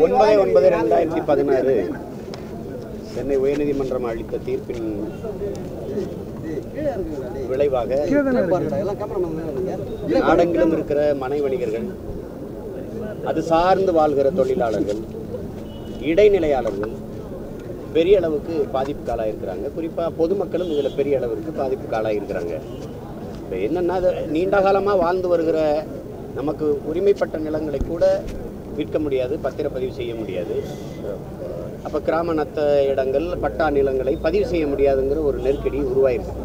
ஒன்பது ஒன்பது ரெண்டாயிரத்தி பதினாறு சென்னை உயர்நீதிமன்றம் அளித்த தீர்ப்பின் விளைவாக நாடெங்கிலும் இருக்கிற மனை வணிகர்கள் அது சார்ந்து வாழ்கிற தொழிலாளர்கள் இடைநிலையாளர்கள் பெரிய அளவுக்கு பாதிப்புக்கு ஆளாயிருக்கிறாங்க குறிப்பாக பொதுமக்களும் இதில் பெரிய அளவிற்கு பாதிப்புக்கு ஆளாயிருக்கிறாங்க இப்போ என்னென்னா அது நீண்ட காலமாக வாழ்ந்து வருகிற நமக்கு உரிமைப்பட்ட நிலங்களை கூட விற்க முடியாது பத்திரப்பதிவு செய்ய முடியாது அப்போ கிராம நத்த இடங்கள் பட்டா நிலங்களை பதிவு செய்ய முடியாதுங்கிற ஒரு நெருக்கடி உருவாயிருக்கு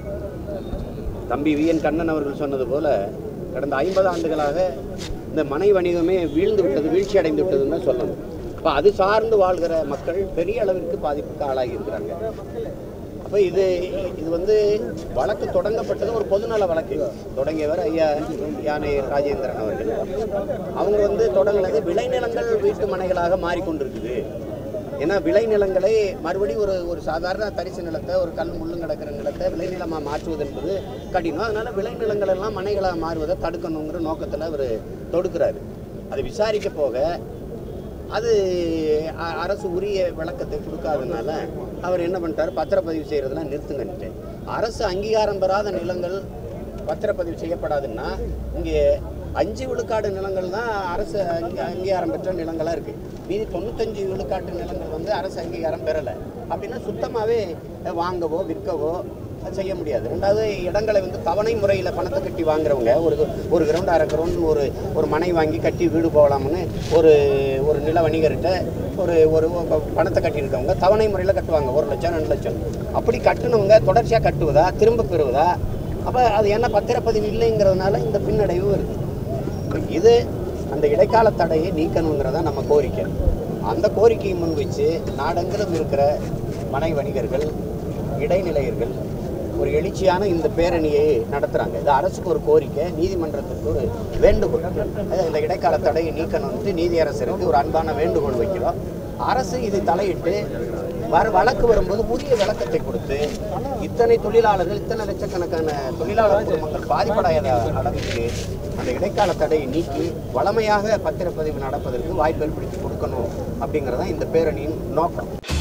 தம்பி வி என் கண்ணன் அவர்கள் சொன்னது போல கடந்த ஐம்பது ஆண்டுகளாக இந்த மனை வணிகமே வீழ்ந்து விட்டது வீழ்ச்சி அடைந்து விட்டதுன்னு தான் சொல்லணும் அப்போ அது சார்ந்து வாழ்கிற மக்கள் பெரிய அளவிற்கு பாதிப்புக்கு ஆளாகி இருக்கிறாங்க அப்போ இது இது வந்து வழக்கு தொடங்கப்பட்டது ஒரு பொதுநல வழக்கு தொடங்கியவர் ஐயா யானை ராஜேந்திரன் அவர்கள் அவங்க வந்து தொடங்கினது விளைநிலங்கள் வீட்டு மனைகளாக மாறிக்கொண்டிருக்குது ஏன்னா விளைநிலங்களை மறுபடியும் ஒரு ஒரு சாதாரண தரிசு நிலத்தை ஒரு கல் முள்ளும் கிடக்கிற நிலத்தை விளைநிலமாக மாற்றுவது என்பது கடினம் அதனால விளைநிலங்கள் எல்லாம் மனைகளாக மாறுவதை தடுக்கணுங்கிற நோக்கத்தில் அவர் தொடுக்கிறாரு அதை விசாரிக்க போக அது அ- அரசு உரிய விளக்கத்தை கொடுக்காதனால அவர் என்ன பண்ணிட்டார் பத்திரப்பதிவு செய்கிறதெல்லாம் நிறுத்துங்கன்ட்டு அரசு அங்கீகாரம் பெறாத நிலங்கள் பத்திரப்பதிவு செய்யப்படாதுன்னா இங்கே அஞ்சு விழுக்காடு நிலங்கள் தான் அரசு அங்கீ- அங்கீகாரம் பெற்ற நிலங்களாக இருக்குது மீதி தொண்ணூத்தஞ்சு விழுக்காட்டு நிலங்கள் வந்து அரசு அங்கீகாரம் பெறலை அப்படின்னா சுத்தமாகவே வாங்கவோ விற்கவோ செய்ய முடியாது ரெண்டாவது இடங்களை வந்து தவணை முறையில் பணத்தை கட்டி வாங்குறவங்க ஒரு ஒரு கிரவுண்ட் அரை கிரவுண்ட் ஒரு ஒரு மனை வாங்கி கட்டி வீடு போகலாம்னு ஒரு ஒரு நில வணிகர்கிட்ட ஒரு ஒரு பணத்தை கட்டியிருக்கவங்க தவணை முறையில் கட்டுவாங்க ஒரு லட்சம் ரெண்டு லட்சம் அப்படி கட்டுனவங்க தொடர்ச்சியாக கட்டுவதா திரும்ப பெறுவதா அப்போ அது என்ன பத்திரப்பதிவு இல்லைங்கிறதுனால இந்த பின்னடைவு வருது இப்ப இது அந்த இடைக்கால தடையை நீக்கணுங்கிறதா நம்ம கோரிக்கை அந்த கோரிக்கையை முன்வச்சு நாடெங்கிலும் இருக்கிற மனை வணிகர்கள் இடைநிலையர்கள் ஒரு எழுச்சியான இந்த பேரணியை நடத்துகிறாங்க இது அரசுக்கு ஒரு கோரிக்கை நீதிமன்றத்துக்கு ஒரு வேண்டுகோள் அதாவது இந்த இடைக்கால தடையை நீக்கணும்னு நீதியரசருக்கு ஒரு அன்பான வேண்டுகோள் வைக்கிறோம் அரசு இதை தலையிட்டு வர வழக்கு வரும்போது உரிய விளக்கத்தை கொடுத்து இத்தனை தொழிலாளர்கள் இத்தனை லட்சக்கணக்கான தொழிலாளர் குடும்பங்கள் பாதிப்படையாத அளவுக்கு அந்த இடைக்கால தடையை நீக்கி வளமையாக பத்திரப்பதிவு நடப்பதற்கு வாய்ப்பு ஏற்படுத்தி கொடுக்கணும் அப்படிங்கிறதான் இந்த பேரணியின் நோக்கம்